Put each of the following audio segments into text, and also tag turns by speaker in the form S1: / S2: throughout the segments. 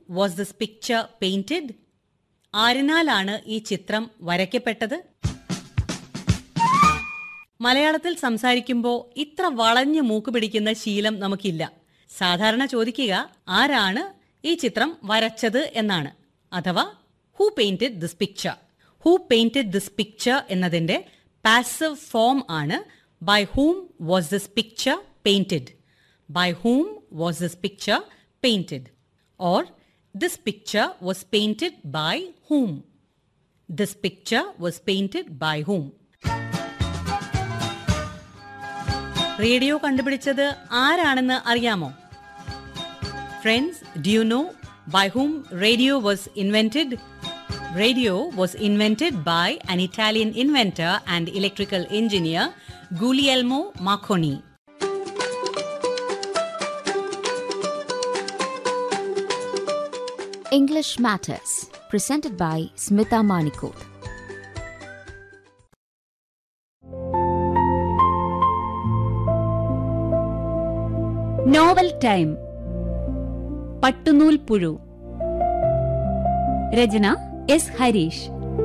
S1: Was this picture painted ആരിനാലാണ് ഈ ചിത്രം വരയ്ക്കപ്പെട്ടത് മലയാളത്തിൽ സംസാരിക്കുമ്പോൾ ഇത്ര വളഞ്ഞു മൂക്ക് പിടിക്കുന്ന ശീലം നമുക്കില്ല സാധാരണ ചോദിക്കുക ആരാണ് ഈ ചിത്രം വരച്ചത് എന്നാണ് അഥവാ who painted this picture who painted this picture എന്നതിന്റെ പാസീവ് ഫോം ആണ് by whom was this picture painted by whom was this picture painted or this picture was painted by whom this picture was painted by whom radio കണ്ടുപിടിച്ചത് ആരാണെന്ന് അറിയാമോ friends do you know by whom radio was invented radio was invented by an Italian inventor and electrical engineer Guglielmo Marconi
S2: English Matters, presented by Smita Manikot.
S3: Novel time Pattunool Puzhu Rachana S Harish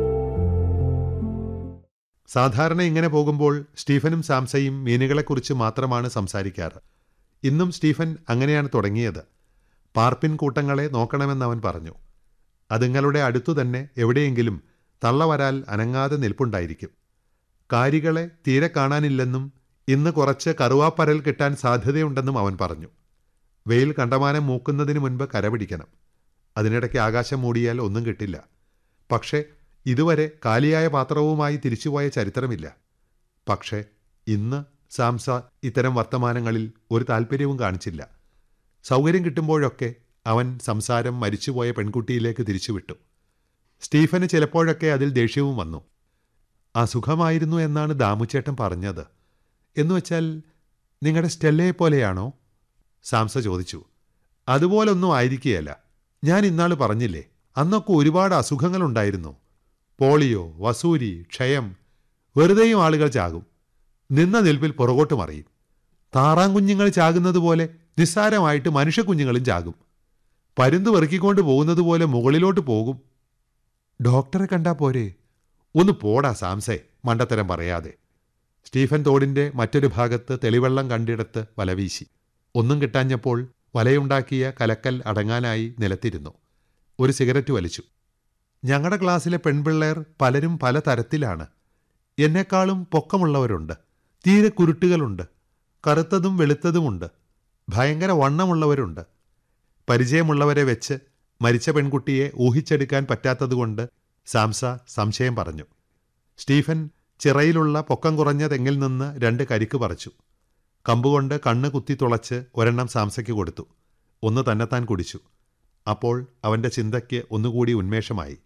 S4: സാധാരണ ഇങ്ങനെ പോകുമ്പോൾ സ്റ്റീഫനും സാംസയും മീനുകളെക്കുറിച്ച് മാത്രമാണ് സംസാരിക്കാറ് ഇന്നും Stephen അങ്ങനെയാണ് തുടങ്ങിയത് പാർപ്പിൻ കൂട്ടങ്ങളെ നോക്കണമെന്ന് അവൻ പറഞ്ഞു അതുങ്ങളുടെ അടുത്തു തന്നെ എവിടെയെങ്കിലും തള്ളവരാൽ അനങ്ങാതെ നിൽപ്പുണ്ടായിരിക്കും കാരികളെ തീരെ കാണാനില്ലെന്നും ഇന്ന് കുറച്ച് കറുവാപ്പരൽ കിട്ടാൻ സാധ്യതയുണ്ടെന്നും അവൻ പറഞ്ഞു വെയിൽ കണ്ടമാനം മൂക്കുന്നതിന് മുൻപ് കരപിടിക്കണം അതിനിടയ്ക്ക് ആകാശം മൂടിയാൽ ഒന്നും കിട്ടില്ല പക്ഷേ ഇതുവരെ കാലിയായ പാത്രവുമായി തിരിച്ചുപോയ ചരിത്രമില്ല പക്ഷേ ഇന്ന് സാംസ ഇത്തരം വർത്തമാനങ്ങളിൽ ഒരു താല്പര്യവും കാണിച്ചില്ല സൗകര്യം കിട്ടുമ്പോഴൊക്കെ അവൻ സംസാരം മരിച്ചുപോയ പെൺകുട്ടിയിലേക്ക് തിരിച്ചുവിട്ടു സ്റ്റീഫന് ചിലപ്പോഴൊക്കെ അതിൽ ദേഷ്യവും വന്നു അസുഖമായിരുന്നു എന്നാണ് ദാമുച്ചേട്ടൻ പറഞ്ഞത് എന്നുവെച്ചാൽ നിങ്ങളുടെ സ്റ്റെല്ലയെ പോലെയാണോ സാംസ ചോദിച്ചു അതുപോലൊന്നും ആയിരിക്കുകയല്ല ഞാൻ ഇന്നാള് പറഞ്ഞില്ലേ അന്നൊക്കെ ഒരുപാട് അസുഖങ്ങളുണ്ടായിരുന്നു പോളിയോ വസൂരി ക്ഷയം വെറുതെയും ആളുകൾ ചാകും നിന്ന നിൽപ്പിൽ പുറകോട്ട് മറിയും താറാങ്കുഞ്ഞുങ്ങൾ ചാകുന്നത് പോലെ നിസ്സാരമായിട്ട് മനുഷ്യക്കുഞ്ഞുങ്ങളും ചാകും പരുന്ത് വെറുക്കിക്കൊണ്ട് പോകുന്നത് പോലെ മുകളിലോട്ട് പോകും ഡോക്ടറെ കണ്ടാ പോരെ ഒന്ന് പോടാ സാംസേ മണ്ടത്തരം പറയാതെ സ്റ്റീഫൻ തോടിന്റെ മറ്റൊരു ഭാഗത്ത് തെളിവെള്ളം കണ്ടിടത്ത് വലവീശി ഒന്നും കിട്ടാഞ്ഞപ്പോൾ വലയുണ്ടാക്കിയ കലക്കൽ അടങ്ങാനായി നിലത്തിരുന്നു ഒരു സിഗരറ്റ് വലിച്ചു ഞങ്ങളുടെ ക്ലാസ്സിലെ പെൺപിള്ളേർ പലരും പല തരത്തിലാണ് എന്നെക്കാളും പൊക്കമുള്ളവരുണ്ട് തീരെ കുരുട്ടുകളുണ്ട് കറുത്തതും വെളുത്തതുമുണ്ട് ഭയങ്കര വണ്ണമുള്ളവരുണ്ട് പരിചയമുള്ളവരെ വെച്ച് മരിച്ച പെൺകുട്ടിയെ ഊഹിച്ചെടുക്കാൻ പറ്റാത്തതുകൊണ്ട് സാംസ സംശയം പറഞ്ഞു സ്റ്റീഫൻ ചിറയിലുള്ള പൊക്കം കുറഞ്ഞ തെങ്ങിൽ നിന്ന് രണ്ട് കരിക്ക് പറിച്ചു കമ്പുകൊണ്ട് കണ്ണ് കുത്തി തുളച്ച് ഒരെണ്ണം സാംസയ്ക്ക് കൊടുത്തു ഒന്ന് തന്നെത്താൻ കുടിച്ചു അപ്പോൾ അവന്റെ ചിന്തയ്ക്ക് ഒന്നുകൂടി ഉന്മേഷമായി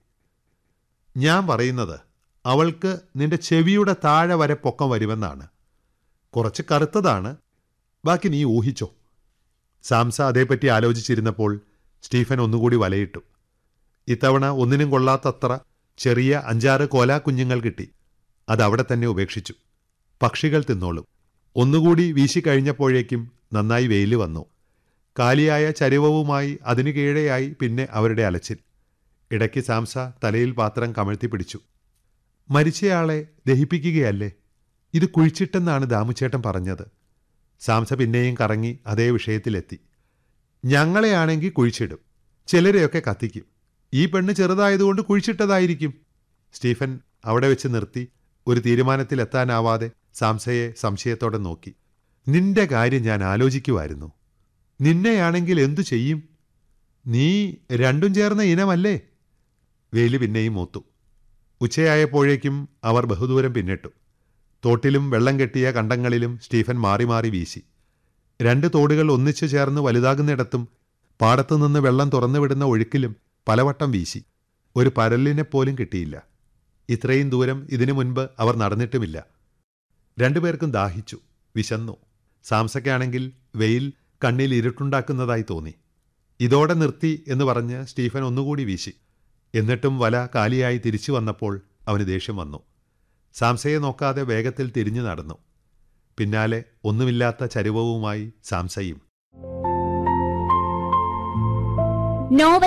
S4: ഞാൻ പറയുന്നത് അവൾക്ക് നിന്റെ ചെവിയുടെ താഴെ വരെ പൊക്കം വരുമെന്നാണ് കുറച്ച് കറുത്തതാണ് ബാക്കി നീ ഊഹിച്ചോ സാംസ അതേപ്പറ്റി ആലോചിച്ചിരുന്നപ്പോൾ സ്റ്റീഫൻ ഒന്നുകൂടി വലയിട്ടു ഇത്തവണ ഒന്നിനും കൊള്ളാത്തത്ര ചെറിയ അഞ്ചാറ് കോലാ കുഞ്ഞുങ്ങൾ കിട്ടി അതവിടെ തന്നെ ഉപേക്ഷിച്ചു പക്ഷികൾ തിന്നോളും ഒന്നുകൂടി വീശിക്കഴിഞ്ഞപ്പോഴേക്കും നന്നായി വെയിൽ വന്നു കാലിയായ ചരിവവുമായി അതിനു കീഴെയായി പിന്നെ അവരുടെ അലച്ചിൽ ഇടയ്ക്ക് സാംസ തലയിൽ പാത്രം കമഴ്ത്തി പിടിച്ചു മരിച്ചയാളെ ദഹിപ്പിക്കുകയല്ലേ ഇത് കുഴിച്ചിട്ടെന്നാണ് ദാമുച്ചേട്ടൻ പറഞ്ഞത് സാംസ പിന്നെയും കറങ്ങി അതേ വിഷയത്തിലെത്തി ഞങ്ങളെയാണെങ്കിൽ കുഴിച്ചിടും ചിലരെയൊക്കെ കത്തിക്കും ഈ പെണ്ണ് ചെറുതായതുകൊണ്ട് കുഴിച്ചിട്ടതായിരിക്കും സ്റ്റീഫൻ അവിടെ വെച്ച് നിർത്തി ഒരു തീരുമാനത്തിലെത്താനാവാതെ സാംസയെ സംശയത്തോടെ നോക്കി നിന്റെ കാര്യം ഞാൻ ആലോചിക്കുമായിരുന്നു നിന്നെയാണെങ്കിൽ എന്തു ചെയ്യും നീ രണ്ടും ചേർന്ന ഇനമല്ലേ വേലി പിന്നെയും മൂത്തു ഉച്ചയായപ്പോഴേക്കും അവർ ബഹുദൂരം പിന്നിട്ടു തോട്ടിലും വെള്ളം കെട്ടിയ കണ്ടങ്ങളിലും സ്റ്റീഫൻ മാറി മാറി വീശി രണ്ട് തോടുകൾ ഒന്നിച്ചു ചേർന്ന് വലുതാകുന്നിടത്തും പാടത്തുനിന്ന് വെള്ളം തുറന്നുവിടുന്ന ഒഴുക്കിലും പലവട്ടം വീശി ഒരു പരലിനെ പോലും കിട്ടിയില്ല ഇത്രയും ദൂരം ഇതിനു മുൻപ് അവർ നടന്നിട്ടുമില്ല രണ്ടുപേർക്കും ദാഹിച്ചു വിശന്നു സാംസയ്ക്കാണെങ്കിൽ വെയിൽ കണ്ണിൽ ഇരുട്ടുണ്ടാക്കുന്നതായി തോന്നി ഇതോടെ നിർത്തി എന്ന് പറഞ്ഞ് സ്റ്റീഫൻ ഒന്നുകൂടി വീശി എന്നിട്ടും വല കാലിയായി തിരിച്ചു വന്നപ്പോൾ അവന് ദേഷ്യം വന്നു സാംസയെ നോക്കാതെ വേഗത്തിൽ തിരിഞ്ഞു നടന്നു പിന്നാലെ ഒന്നുമില്ലാത്ത ചരിവവുമായി സാംസയും
S3: നോവൽ